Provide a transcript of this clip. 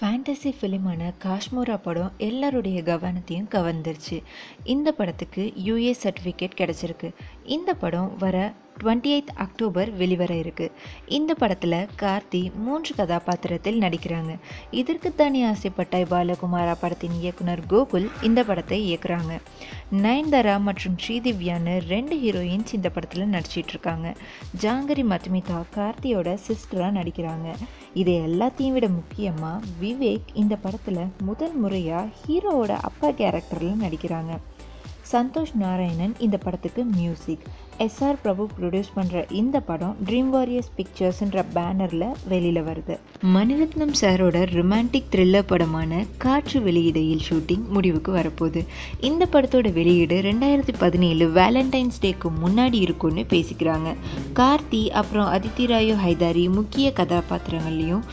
fantasy ஃபிலிமான Kashmora படம் எல்லாருடைய கவனத்தையும் கவர்ந்துருச்சு இந்த படத்துக்கு யூஏ சர்டிஃபிகேட் கிடச்சிருக்கு இந்த படம் வர டுவெண்ட்டி எய்த் அக்டோபர் வெளிவர இருக்கு இந்த படத்தில் கார்த்தி மூன்று கதாபாத்திரத்தில் நடிக்கிறாங்க இதற்கு தானே ஆசைப்பட்டாய் பாலகுமாரா படத்தின் இயக்குனர் கோகுல் இந்த படத்தை இயக்குறாங்க நயன்தாரா மற்றும் ஸ்ரீதிவ்யான்னு ரெண்டு ஹீரோயின்ஸ் இந்த படத்தில் நடிச்சிட்டு இருக்காங்க ஜாங்கரி மதுமிதா கார்த்தியோட சிஸ்டராக நடிக்கிறாங்க இது எல்லாத்தையும் விட முக்கியமாக விவேக் இந்த படத்தில் முதல் முறையாக ஹீரோவோட அப்பா கேரக்டரில் நடிக்கிறாங்க சந்தோஷ் நாராயணன் இந்த படத்துக்கு மியூசிக் எஸ்ஆர் பிரபு ப்ரொடியூஸ் பண்ணுற இந்த படம் ட்ரீம் வாரியர்ஸ் பிக்சர்ஸ்ன்ற பேனரில் வெளியில் வருது மணிரத்னம் சாரோட ரொமான்டிக் த்ரில்லர் படமான காற்று வெளியிடையில் ஷூட்டிங் முடிவுக்கு வரப்போகுது இந்த படத்தோட வெளியீடு ரெண்டாயிரத்தி பதினேழு வேலண்டைன்ஸ் டேக்கு முன்னாடி இருக்கும்னு பேசிக்கிறாங்க கார்த்தி அப்புறம் அதித்தி ராயோ ஹைதாரி முக்கிய கதாபாத்திரங்கள்லையும்